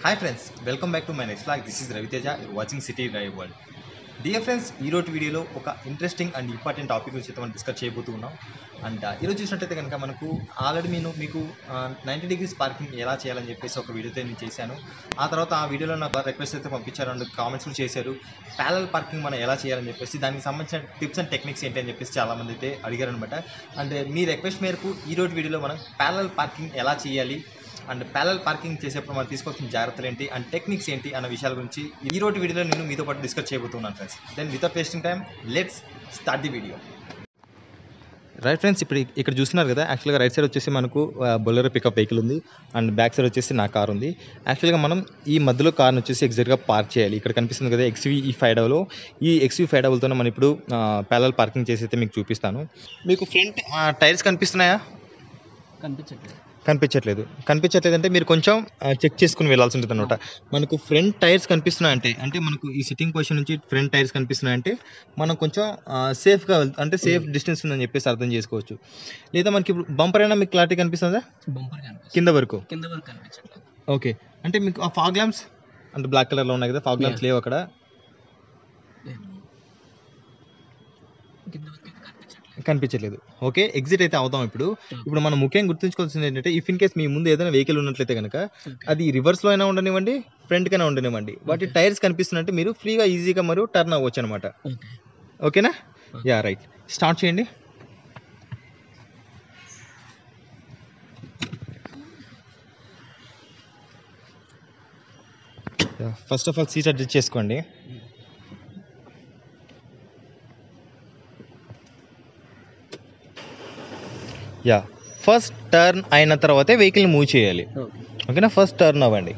Hi friends welcome back to my next log this is Raviteja watching city drive world dear friends ఈరోజు వీడియోలో ఒక interesting and important topic గురించి అయితే మనం discuss చేయబోతూ ఉన్నాం అండ్ ఈరోజు చూసినట్టయితే కనుక మనకు ఆల్రెడీ నేను మీకు నైంటీ డిగ్రీస్ పార్కింగ్ ఎలా చేయాలని చెప్పేసి ఒక వీడియోతో నేను చేశాను ఆ తర్వాత ఆ వీడియోలో నాకు రిక్వెస్ట్ అయితే పంపించారు అండ్ కామెంట్స్ కూడా చేశారు ప్యారల్ పార్కింగ్ మనం ఎలా చేయాలని చెప్పేసి దానికి సంబంధించిన టిప్స్ అండ్ టెక్నిక్స్ ఏంటి అని చెప్పేసి చాలామంది అయితే అడిగారు అనమాట అండ్ మీ రిక్వెస్ట్ మేరకు ఈ రోజు వీడియోలో మనం ప్యారల్ పార్కింగ్ ఎలా చేయాలి అండ్ ప్యారల్ పార్కింగ్ చేసేప్పుడు మనం తీసుకోవాల్సిన జాగ్రత్తలు ఏంటి అండ్ టెక్నిక్స్ ఏంటి అన్న విషయాల గురించి ఈ రోజు వీడియోలో నేను మీతో పాటు డిస్కస్ చేయబోతున్నాను friends then without wasting time let's start the video right friends ఇప్పుడు ఇక్కడ చూస్తున్నారు కదా యాక్చువల్గా రైట్ సైడ్ వచ్చేసి మనకు బొలెరో పికప్ వెహికల్ ఉంది అండ్ బ్యాక్ సైడ్ వచ్చేసి నా కార్ ఉంది యాక్చువల్గా మనం ఈ మధ్యలో కార్ని వచ్చేసి ఎగ్జాక్ట్గా పార్క్ చేయాలి ఇక్కడ కనిపిస్తుంది కదా ఎక్స్వీ ఈ ఫైవ్ డబుల్ ఈ ఎక్స్వీ ఫైవ్ డబుల్తో మనం ఇప్పుడు ప్యారల్ పార్కింగ్ చేసి అయితే మీకు చూపిస్తాను మీకు ఫ్రంట్ టైర్స్ కనిపిస్తున్నాయా కనిపించట్లేదు కనిపించట్లేదు కనిపించట్లేదు అంటే మీరు కొంచెం చెక్ చేసుకుని వెళ్ళాల్సి ఉంటుంది అనమాట మనకు ఫ్రంట్ టైర్స్ కనిపిస్తున్నాయంటే అంటే మనకు ఈ సిట్టింగ్ పొజిషన్ నుంచి ఫ్రంట్ టైర్స్ కనిపిస్తున్నాయంటే మనం కొంచెం సేఫ్గా అంటే సేఫ్ డిస్టెన్స్ ఉందని చెప్పేసి అర్థం చేసుకోవచ్చు లేదా మనకి ఇప్పుడు బంపర్ అయినా మీకు క్లారిటీ కనిపిస్తుందా బంపర్ కనిపిస్తుంది కింద వరకు కింద వరకు కనిపించట్లేదు ఓకే అంటే మీకు ఆ ఫాగ్ ల్యాంప్స్ అంటే బ్లాక్ కలర్లో ఉన్నాయి కదా ఫాగ్ ల్యాంప్స్ లేవు అక్కడ లేదు. కింద వరకు అయితే కనిపించట్లేదు కనిపించట్లేదు ఓకే ఎగ్జిట్ అయితే అవుతాం ఇప్పుడు ఇప్పుడు మనం ముఖ్యంగా గుర్తుంచుకోవాల్సింది ఏంటంటే ఇఫ్ ఇన్ కేస్ మీ ముందు ఏదైనా వెహికల్ ఉన్నట్లయితే కనుక Okay. అది రివర్స్లో అయినా ఉండనివ్వండి ఫ్రంట్కైనా ఉండనివ్వండి వాటి Okay. టైర్స్ కనిపిస్తున్నట్టు మీరు ఫ్రీగా ఈజీగా మరియు టర్న్ అవ్వచ్చు అనమాట ఓకే ఓకేనా Okay. యా రైట్ స్టార్ట్ చేయండి first of all seat adjust చేసుకోండి యా ఫస్ట్ టర్న్ అయిన తర్వాతే వెహికల్ మూవ్ చేయాలి ఓకే ఓకేనా ఫస్ట్ టర్న్ అవ్వండి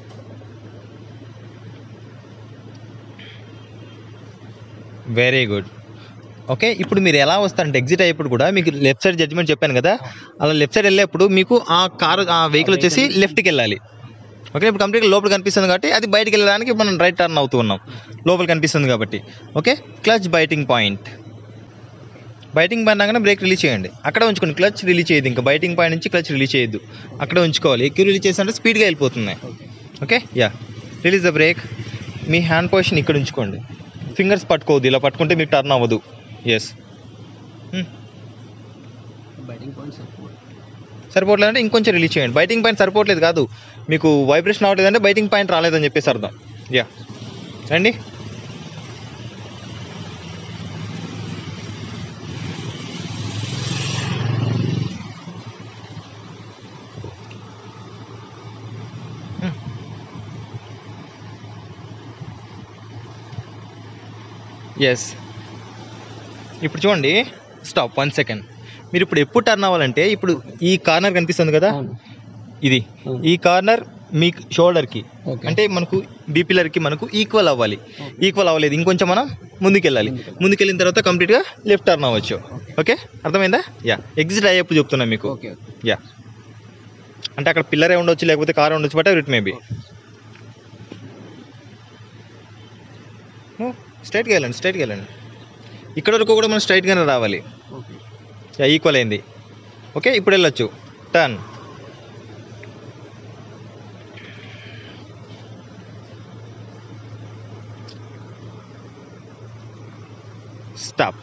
వెరీ గుడ్ ఓకే ఇప్పుడు మీరు ఎలా వస్తారంటే ఎగ్జిట్ అయ్యేప్పుడు కూడా మీకు లెఫ్ట్ సైడ్ జడ్జ్మెంట్ చెప్పాను కదా అలా లెఫ్ట్ సైడ్ వెళ్ళేప్పుడు మీకు ఆ కారు ఆ వెహికల్ వచ్చేసి లెఫ్ట్కి వెళ్ళాలి ఓకే ఇప్పుడు కంప్లీట్గా లోపల కనిపిస్తుంది కాబట్టి అది బయటికి వెళ్ళడానికి మనం రైట్ టర్న్ అవుతూ ఉన్నాం లోపల కనిపిస్తుంది కాబట్టి okay clutch biting point biting point రాగానే బ్రేక్ రిలీజ్ చేయండి అక్కడ ఉంచుకోండి క్లచ్ రిలీజ్ చేయదు ఇంకా బైటింగ్ పాయింట్ నుంచి క్లచ్ రిలీజ్ చేయొద్దు అక్కడ ఉంచుకోవాలి ఎక్కువ రిలీజ్ చేస్తుంటే స్పీడ్గా వెళ్ళిపోతున్నాయి okay okay yeah release the brake మీ హ్యాండ్ పొజిషన్ ఇక్కడ ఉంచుకోండి ఫింగర్స్ పట్టుకోవద్దు ఇలా పట్టుకుంటే మీకు టర్న్ అవ్వదు ఎస్ బైటింగ్ పాయింట్ సపోర్ట్ సరిపోవట్లేదు అంటే ఇంకొంచెం రిలీజ్ చేయండి బైటింగ్ పాయింట్ సరిపోవట్లేదు కాదు మీకు వైబ్రేషన్ అవ్వట్లేదు అంటే బైటింగ్ పాయింట్ రాలేదని చెప్పేసి అర్థం యా రండి ఎస్ ఇప్పుడు చూడండి స్టాప్ వన్ సెకండ్ మీరు ఇప్పుడు ఎప్పుడు టర్న్ అవ్వాలంటే ఇప్పుడు ఈ కార్నర్ కనిపిస్తుంది కదా అవును ఇది అవును. ఈ కార్నర్ మీ షోల్డర్కి ఓకే అంటే మనకు బీ పిల్లర్కి మనకు ఈక్వల్ అవ్వాలి ఈక్వల్ అవ్వలేదు ఇంకొంచెం మనం ముందుకెళ్ళాలి ముందుకెళ్ళాలి. ముందుకెళ్ళిన తర్వాత కంప్లీట్గా లెఫ్ట్ టర్న్ అవ్వచ్చు ఓకే అర్థమైందా యా ఎగ్జిట్ అయ్యేప్పుడు చెప్తున్నా మీకు ఓకే యా అంటే అక్కడ పిల్లరే ఉండొచ్చు లేకపోతే కార్ ఉండొచ్చు బట్ రిట్ మేబీ స్ట్రైట్గా వెళ్ళండి స్ట్రైట్గా వెళ్ళండి ఇక్కడ వరకు కూడా మనం స్ట్రైట్గానే రావాలి ఓకే యా ఈక్వల్ అయింది ఓకే ఇప్పుడు వెళ్ళొచ్చు టర్న్ స్టాప్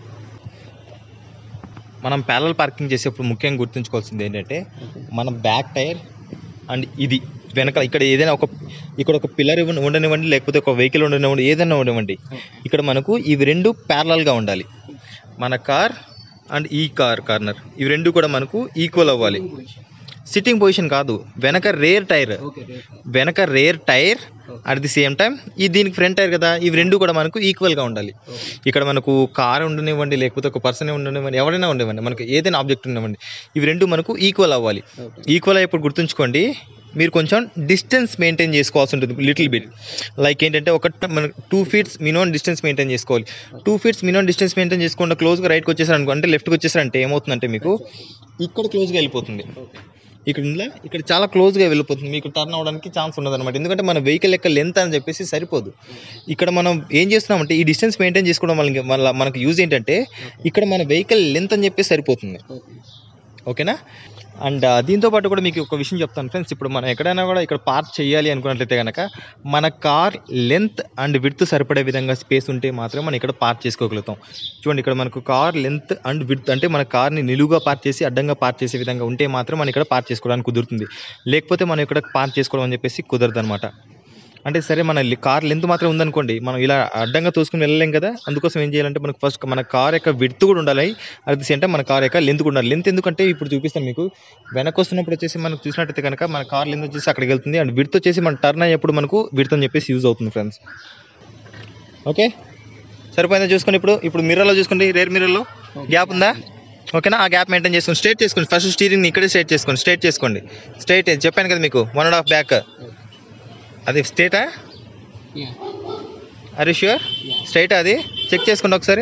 మనం ప్యారల్ పార్కింగ్ చేసేప్పుడు ముఖ్యంగా గుర్తుంచుకోవాల్సింది ఏంటంటే ఓకే మన బ్యాక్ టైర్ అండ్ ఇది వెనక ఇక్కడ ఏదైనా ఒక ఇక్కడ ఒక పిల్లర్ ఇవ్వండి ఉండనివ్వండి లేకపోతే ఒక వెహికల్ ఉండనివ్వండి ఏదైనా ఉండనివ్వండి ఇక్కడ మనకు ఇవి రెండు ప్యారలల్గా ఉండాలి మన కార్ అండ్ ఈ కార్ కార్నర్ ఇవి రెండు కూడా మనకు ఈక్వల్ అవ్వాలి సిట్టింగ్ పొజిషన్ కాదు వెనక రేర్ టైర్ ఓకే వెనక rear tyre at the same time ఈ దీనికి ఫ్రంట్ టైర్ కదా ఇవి రెండు కూడా మనకు ఈక్వల్గా ఉండాలి ఇక్కడ మనకు కార్ ఉండనివ్వండి లేకపోతే ఒక పర్సన్ ఉండనివ్వండి ఎవరైనా ఉండనివ్వండి మనకు ఏదైనా ఆబ్జెక్ట్ ఉండనివ్వండి ఇవి రెండు మనకు ఈక్వల్ అవ్వాలి ఓకే ఈక్వల్ అయ్యేప్పుడు గుర్తుంచుకోండి మీరు కొంచెం డిస్టెన్స్ మెయింటైన్ చేసుకోవాల్సి ఉంటుంది లిటిల్ బిట్ లైక్ ఏంటంటే ఒక మన two feets minimum distance maintain చేసుకోవాలి two feets minimum distance maintain చేసుకుంటే క్లోజ్గా రైట్కి వచ్చేసారు అనుకో అంటే లెఫ్ట్కి వచ్చేసారంటే ఏమవుతుందంటే మీకు ఇక్కడ క్లోజ్గా వెళ్ళిపోతుంది ఓకే ఇక్కడ ఉందా ఇక్కడ చాలా క్లోజ్గా వెళ్ళిపోతుంది మీకు టర్న్ అవ్వడానికి ఛాన్స్ ఉండదు అనమాట ఎందుకంటే మన వెహికల్ యొక్క లెంత్ అని చెప్పేసి సరిపోదు ఇక్కడ మనం ఏం చేస్తున్నామంటే ఈ డిస్టెన్స్ మెయింటైన్ చేసుకోవడం వల్ల వల్ల మనకు యూజ్ ఏంటంటే ఇక్కడ మన వెహికల్ లెంత్ అని చెప్పేసి సరిపోతుంది ఓకే ఓకేనా అండ్ దీంతో పాటు కూడా మీకు ఒక విషయం చెప్తాను ఫ్రెండ్స్ ఇప్పుడు మనం ఎక్కడైనా కూడా ఇక్కడ పార్క్ చేయాలి అనుకున్నట్లయితే కనుక మన కార్ లెంత్ అండ్ విడ్త్ సరిపడే విధంగా స్పేస్ ఉంటే మాత్రమే మనం ఇక్కడ పార్క్ చేసుకోగలుగుతాం చూడండి ఇక్కడ మనకు కార్ లెంత్ అండ్ విడ్త్ అంటే మన కార్ని నిలువుగా పార్క్ చేసి అడ్డంగా పార్క్ చేసే విధంగా ఉంటే మాత్రం మనం ఇక్కడ పార్క్ చేసుకోవడానికి కుదురుతుంది లేకపోతే మనం ఇక్కడ పార్క్ చేసుకోవడం అని చెప్పేసి కుదరదు అనమాట అంటే సరే మన లి- కార్ లెంత్ మాత్రం ఉందనుకోండి మనం ఇలా అడ్డంగా తోసుకుని వెళ్ళలేం కదా అందుకోసం ఏం చేయాలంటే మనకు ఫస్ట్ మన కార్ యొక్క విడ్త్ కూడా ఉండాలి అట్ ది సేమ్ టైం మన కార్ యొక్క లెంత్ కూడా ఉండాలి లెంత్ ఎందుకంటే ఇప్పుడు చూపిస్తాను మీకు వెనక వస్తున్నప్పుడు వచ్చేసి మనకు చూసినట్టయితే కనుక మన కార్ లెంత్ వచ్చేసి అక్కడికి వెళ్తుంది అండ్ విడ్త్ వచ్చేసి మన టర్న్ అయ్యేప్పుడు మనకు విడ్త్ అని చెప్పేసి యూజ్ అవుతుంది ఫ్రెండ్స్ ఓకే సరిపోయిందా చూసుకోండి ఇప్పుడు ఇప్పుడు మిర్రర్లో చూసుకోండి రేర్ మిర్రర్లో గ్యాప్ ఉందా ఓకేనా ఆ గ్యాప్ మెయింటైన్ చేసుకోండి స్ట్రేట్ చేసుకోండి ఫస్ట్ స్టీరింగ్ ఇక్కడే స్ట్రేట్ చేసుకోండి స్ట్రేట్ చేసుకోండి స్ట్రేట్ చెప్పాను కదా మీకు వన్ అండ్ హాఫ్ బ్యాక్ అది స్ట్రేటా యా అరే ష్యూర్ స్ట్రైట్ అది చెక్ చేసుకోండి ఒకసారి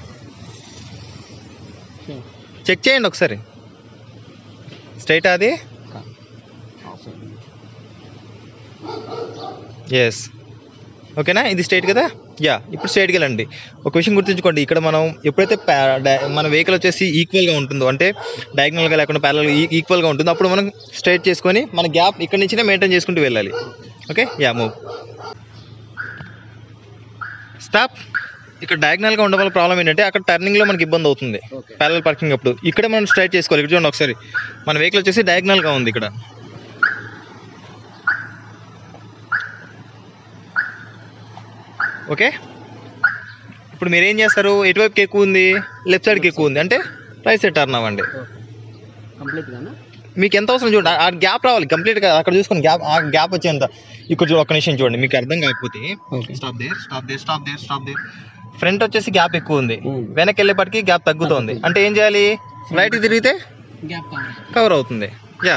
షూర్ చెక్ చేయండి ఒకసారి స్ట్రైట్ అది ఎస్ ఓకేనా ఇది స్ట్రైట్ కదా యా ఇప్పుడు స్ట్రైట్కి వెళ్ళండి ఒక విషయం గుర్తుంచుకోండి ఇక్కడ మనం ఎప్పుడైతే pa- di- మన వెహికల్ వచ్చేసి ఈక్వల్గా ఉంటుందో అంటే డయాగ్నల్గా లేకుండా ప్యారల్ ఈక్వల్గా ఉంటుందో అప్పుడు మనం స్ట్రైట్ చేసుకొని మన గ్యాప్ ఇక్కడ నుంచినే మెయింటైన్ చేసుకుంటూ వెళ్ళాలి ఓకే యా మూవ్ స్టాప్ ఇక్కడ డయాగ్నల్గా ఉండడం వల్ల ప్రాబ్లం ఏంటంటే అక్కడ టర్నింగ్లో మనకి ఇబ్బంది అవుతుంది ఓకే ప్యారల్ పార్కింగ్ అప్పుడు ఇక్కడ మనం స్ట్రైట్ చేసుకోవాలి ఇక్కడ చూడండి ఒకసారి మన వెహికల్ వచ్చేసి డయాగ్నల్గా ఉంది ఇక్కడ ఓకే ఇప్పుడు మీరు ఏం చేస్తారు ఎటువైపుకి ఎక్కువ ఉంది లెఫ్ట్ సైడ్కి ఎక్కువ ఉంది అంటే రైట్ సైడ్ టర్న్ అవ్వండి ఓకే కంప్లీట్గానా మీకు ఎంత అవసరం చూడండి ఆ గ్యాప్ రావాలి కంప్లీట్గా అక్కడ చూసుకొని గ్యాప్ ఆ గ్యాప్ వచ్చేంత ఇక్కడ చూడ ఒక నిమిషం చూడండి మీకు అర్థం కాకపోతే okay stop there stop there stop there stop there front వచ్చేసి గ్యాప్ ఎక్కువ ఉంది Hmm. వెనక్కి వెళ్ళేపటికి గ్యాప్ తగ్గుతుంది అంటే ఏం చేయాలి రైట్కి తిరిగితే గ్యాప్ కవర్ కవర్ అవుతుంది యా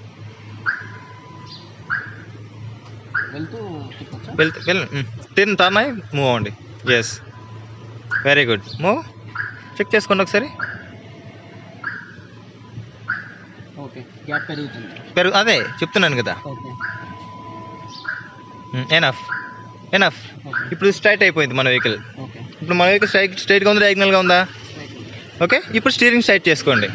వెళ్తూ తిప్పొచ్చా వెళ్తే వెళ్ళు టెన్ టర్న్ అయ్యి మూవ్ అవ్వండి yes very good move check చేసుకోండి ఒకసారి ఓకే గ్యాప్ పెరుగుతుంది పెరుగు అదే చెప్తున్నాను కదా ఓకే ఎనఫ్ ఎనఫ్ ఓకే ఇప్పుడు స్ట్రైట్ అయిపోయింది మన వెహికల్ ఓకే ఇప్పుడు మన వెహికల్ స్ట్రైట్ స్ట్రైట్గా ఉందా డయాగ్నల్గా ఉందా ఓకే ఇప్పుడు స్టీరింగ్ స్ట్రైట్ చేసుకోండి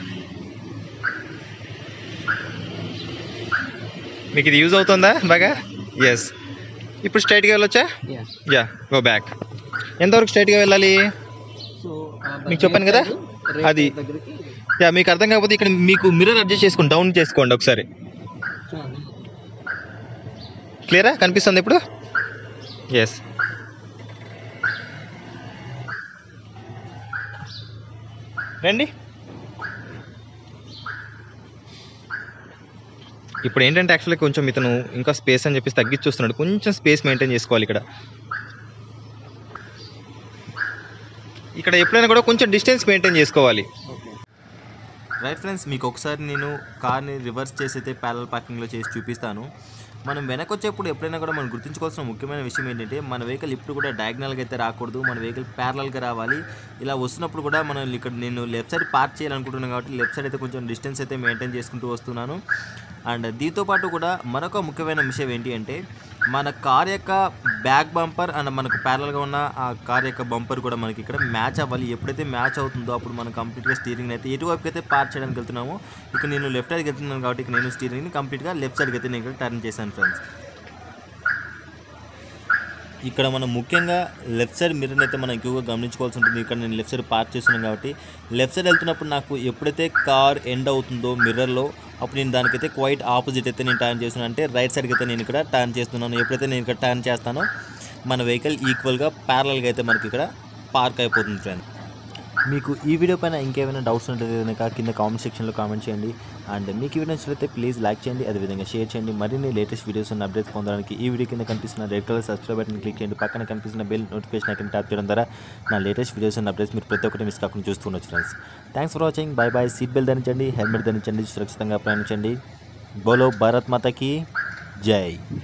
మీకు ఇది యూజ్ అవుతుందా బాగా ఎస్ ఇప్పుడు స్ట్రైట్గా వెళ్ళొచ్చా యా యా గో బ్యాక్ ఎంతవరకు స్ట్రైట్గా వెళ్ళాలి సో మీకు చెప్పాను కదా, అది. దగ్గరికి యా మీకు అర్థం కాకపోతే ఇక్కడ మీకు మిర్రర్ అడ్జస్ట్ చేసుకోండి డౌన్ చేసుకోండి ఒకసారి చూడండి క్లియరా కనిపిస్తుంది ఇప్పుడు ఎస్ రండి ఇప్పుడు ఏంటంటే యాక్చువల్లీ కొంచెం ఇతను ఇంకా స్పేస్ అని చెప్పేసి తగ్గించి చూస్తున్నాడు కొంచెం స్పేస్ మెయింటైన్ చేసుకోవాలి ఇక్కడ ఇక్కడ ఎప్పుడైనా కూడా కొంచెం డిస్టెన్స్ మెయింటైన్ చేసుకోవాలి ఓకే రైట్ ఫ్రెండ్స్ మీకు ఒకసారి నేను కార్ని రివర్స్ చేసి అయితే ప్యారల్ పార్కింగ్లో చేసి చూపిస్తాను మనం వెనక్కి వచ్చేప్పుడు ఎప్పుడైనా కూడా మనం గుర్తుంచుకోవాల్సిన ముఖ్యమైన విషయం ఏంటంటే మన వెహికల్ ఇప్పుడు కూడా డయాగ్నల్గా అయితే రాకూడదు మన వెహికల్ ప్యారలల్గా రావాలి ఇలా వస్తున్నప్పుడు కూడా మనం ఇక్కడ నేను లెఫ్ట్ సైడ్ పార్క్ చేయాలనుకుంటున్నాను కాబట్టి లెఫ్ట్ సైడ్ అయితే కొంచెం డిస్టెన్స్ అయితే మెయింటైన్ చేసుకుంటూ వస్తున్నాను అండ్ దీంతో పాటు కూడా మరొక ముఖ్యమైన విషయం ఏంటి అంటే మన కార్ యొక్క బ్యాక్ బంపర్ అండ్ మనకు ప్యారల్గా ఉన్న ఆ కార్ యొక్క బంపర్ కూడా మనకి ఇక్కడ మ్యాచ్ అవ్వాలి ఎప్పుడైతే మ్యాచ్ అవుతుందో అప్పుడు మనం కంప్లీట్గా స్టీరింగ్ అయితే ఎటువైపు అయితే పార్క్ చేయడానికి వెళ్తున్నామో ఇక నేను లెఫ్ట్ సైడ్కి వెళ్తున్నాను కాబట్టి ఇక నేను స్టీరింగ్ని కంప్లీట్గా లెఫ్ట్ సైడ్కి అయితే నేను ఇక్కడ టర్న్ చేశాను ఫ్రెండ్స్ ఇక్కడ మనం ముఖ్యంగా లెఫ్ట్ సైడ్ మిర్రర్ అయితే మనం ఎక్కువగా గమనించుకోవాల్సి ఉంటుంది ఇక్కడ నేను లెఫ్ట్ సైడ్ పార్క్ చేస్తున్నాను కాబట్టి లెఫ్ట్ సైడ్ వెళ్తున్నప్పుడు నాకు ఎప్పుడైతే కార్ ఎండ్ అవుతుందో మిర్రర్లో అప్పుడు నేను దానికైతే క్వైట్ ఆపోజిట్ అయితే నేను టర్న్ చేస్తున్నాను అంటే రైట్ సైడ్కి అయితే నేను ఇక్కడ టర్న్ చేస్తున్నాను ఎప్పుడైతే నేను ఇక్కడ టర్న్ చేస్తానో మన వెహికల్ ఈక్వల్గా ప్యారలల్గా అయితే మనకి ఇక్కడ పార్క్ అయిపోతుంది ఫ్రెండ్ మీకు ఈ వీడియో పైన ఇంకేమైనా డౌట్స్ ఉంటే కనుక కింద కామెంట్ సెక్షన్లో కామెంట్ చేయండి అండ్ మీకు ఈ వీడియో నచ్చినట్లయితే ప్లీజ్ లైక్ చేయండి అదేవిధంగా షేర్ చేయండి మరిన్ని లేటెస్ట్ వీడియోస్ ఉన్న అప్డేట్స్ పొందడానికి ఈ వీడియో కింద కనిపిస్తున్న red colour subscribe button click చేయండి పక్కన కనిపిస్తున్న బెల్ నోటిఫికేషన్ ఐకన్ ట్యాప్ చేయడం ద్వారా నా లేటెస్ట్ వీడియోస్ ఉన్న అప్డేట్స్ మీరు ప్రతి ఒక్కటి మిస్ కాకుండా చూస్తుండొచ్చు friends thanks for watching bye bye seat belt ధరించండి హెల్మెట్ ధరించండి సురక్షితంగా ప్రయాణించండి బోలో భారత్ మాతకి జై